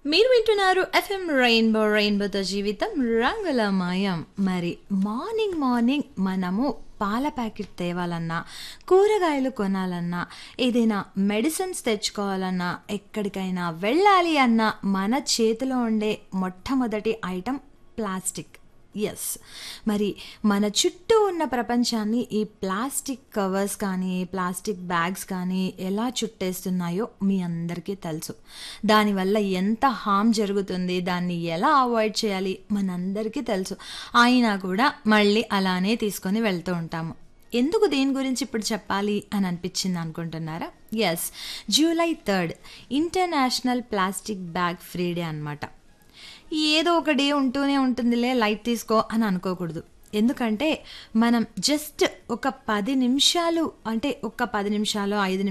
మీరు వింటున్నారు FM rainbow రెయిన్బోతో జీవితం రంగుల మాయం మరి మార్నింగ్ మార్నింగ్ మనము పాల ప్యాకెట్ తేవాలన్నా కూరగాయలు కొనాలన్నా ఏదైనా మెడిసిన్స్ తెచ్చుకోవాలన్నా ఎక్కడికైనా వెళ్ళాలి అన్నా మన చేతిలో ఉండే మొట్టమొదటి ఐటెం ప్లాస్టిక్ ఎస్ మరి మన చుట్టూ ఉన్న ప్రపంచాన్ని ఈ ప్లాస్టిక్ కవర్స్ కానీ ప్లాస్టిక్ బ్యాగ్స్ కానీ ఎలా చుట్టేస్తున్నాయో మీ అందరికీ తెలుసు దానివల్ల ఎంత హామ్ జరుగుతుంది దాన్ని ఎలా అవాయిడ్ చేయాలి మనందరికీ తెలుసు అయినా కూడా మళ్ళీ అలానే తీసుకొని వెళ్తూ ఉంటాము ఎందుకు దేని గురించి ఇప్పుడు చెప్పాలి అని అనిపించింది అనుకుంటున్నారా yes July third international plastic bag free day అనమాట ఏదో ఒక డే ఉంటూనే ఉంటుందిలే లైట్ తీసుకో అని అనుకోకూడదు ఎందుకంటే మనం జస్ట్ ఒక పది నిమిషాలు అంటే ఒక పది నిమిషాలు ఐదు